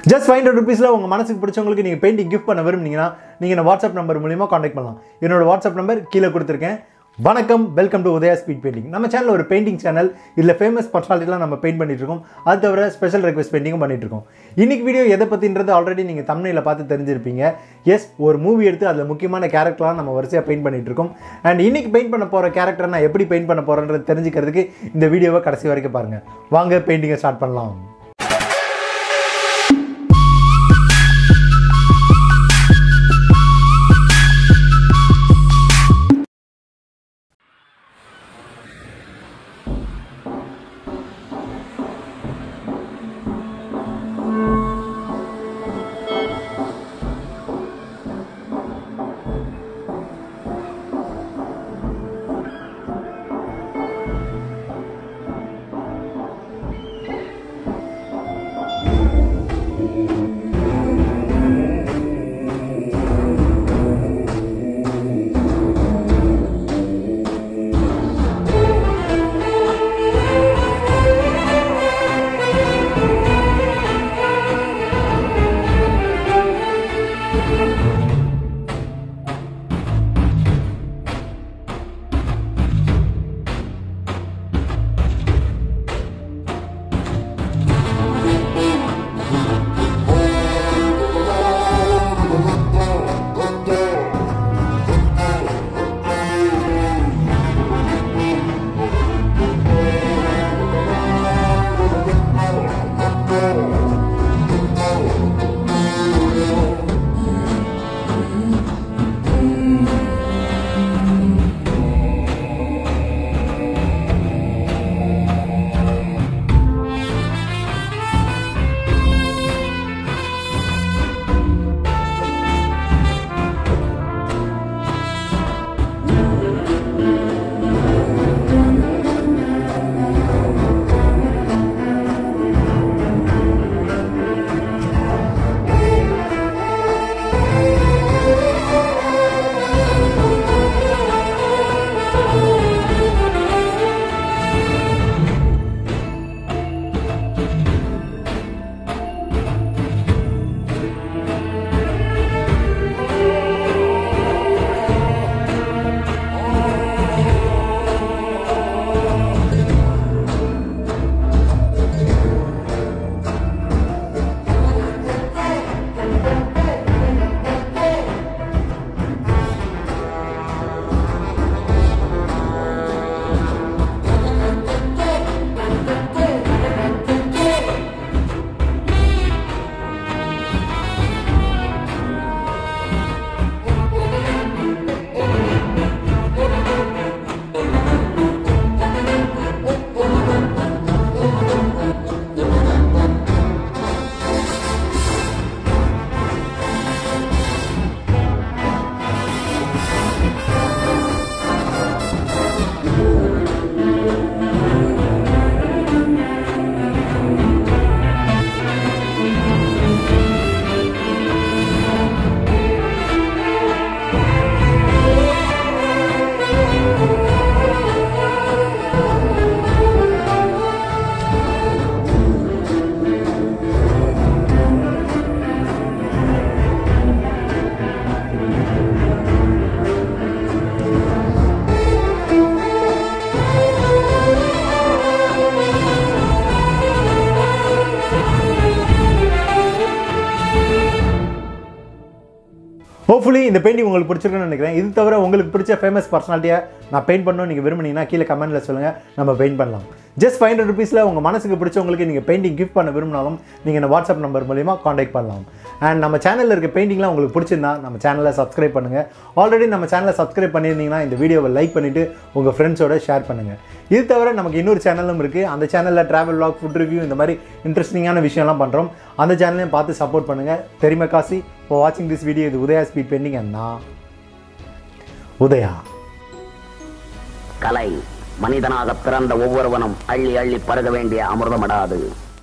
just five hundred ருபீஸில் உங்கள் மனசுக்கு பிடிச்சவங்களுக்கு நீங்கள் பெயிண்டிங் கிஃப்ட் பண்ண விரும்புனீங்கன்னா நீங்கள் என்ன வாட்ஸ்அப் நம்பர் மூலியமாக காண்டாக்ட் பண்ணலாம் என்னோட வாட்ஸ்அப் நம்பர் கீழே கொடுத்துருக்கேன் வணக்கம் welcome to Udaya speed painting நம்ம சேனல் ஒரு பெயிண்டிங் சேனல் இதில் ஃபேமஸ் பர்சனாலிட்டிலாம் நம்ம பெயிண்ட் பண்ணிட்டு இருக்கோம் அது தவிர ஸ்பெஷல் ரெக்வஸ்ட் பெயிண்டிங்கும் பண்ணிட்டு இருக்கோம் இன்னைக்கு வீடியோ எதை பற்றின்றது ஆல்ரெடி நீங்கள் தமிழில் பார்த்து தெரிஞ்சிருப்பீங்க எஸ் ஒரு மூவி எடுத்து அதில் முக்கியமான கேரக்டர்லாம் நம்ம வரிசையாக பெயிண்ட் பண்ணிட்டு இருக்கோம் அண்ட் இன்னைக்கு பெயிண்ட் பண்ண போகிற கேரக்டர் நான் எப்படி பெயிண்ட் பண்ண போகிறேன்றது தெரிஞ்சுக்கிறதுக்கு இந்த வீடியோவை கடைசி வரைக்கும் பாருங்கள் வாங்க பெயிண்டிங்கை ஸ்டார்ட் பண்ணலாம் ஹோப்ஃபுல்லி இந்த பெயிண்டிங் உங்களுக்கு பிடிச்சிருக்குன்னு நினைக்கிறேன் இது தவிர உங்களுக்கு பிடிச்ச ஃபேமஸ் பர்சனாலிட்டியை நான் பெயிண்ட் பண்ணணும் நீங்கள் விரும்புனீங்கன்னா கீழே கமெண்ட்டில் சொல்லுங்கள் நம்ம பெயிண்ட் பண்ணலாம் ஜஸ்ட் ஃபைவ் ஹண்ட்ரட் ருபீஸில் உங்கள் மனசுக்கு பிடிச்சவங்களுக்கு நீங்கள் பெயிண்டிங் கிஃப்ட் பண்ண விரும்பினாலும் நீங்கள் இந்த வாட்ஸ்அப் நம்பர் மூலிமா காண்டாக்ட் பண்ணலாம் அண்ட் நம்ம சேனலில் இருக்க பெயிண்டிங்லாம் உங்களுக்கு பிடிச்சிருந்தா நம்ம சேனலை சப்ஸ்கிரைப் பண்ணுங்கள் ஆல்ரெடி நம்ம சேனலை சப்ஸ்கிரைப் பண்ணியிருந்தீங்கன்னா இந்த வீடியோவை லைக் பண்ணிவிட்டு உங்கள் ஃப்ரெண்ட்ஸோட ஷேர் பண்ணுங்கள் இது தவிர நமக்கு இன்னொரு சேனலும் இருக்குது அந்த சேனலில் ட்ராவல் வ்ளாக் ஃபுட் ரிவ்யூ இந்த மாதிரி இன்ட்ரெஸ்டிங்கான விஷயம்லாம் பண்ணுறோம் அந்த சேனலையும் பார்த்து சப்போர்ட் பண்ணுங்கள் தெரியுமா காசி இப்போ வாட்சிங் திஸ் வீடியோ இது உதயா ஸ்பீட் பெண்டிங் அண்ட் நான் உதயா கலை மனிதனாக பிறந்த ஒவ்வொருவனும் அள்ளி அள்ளி பருக வேண்டிய அமிர்தமடாது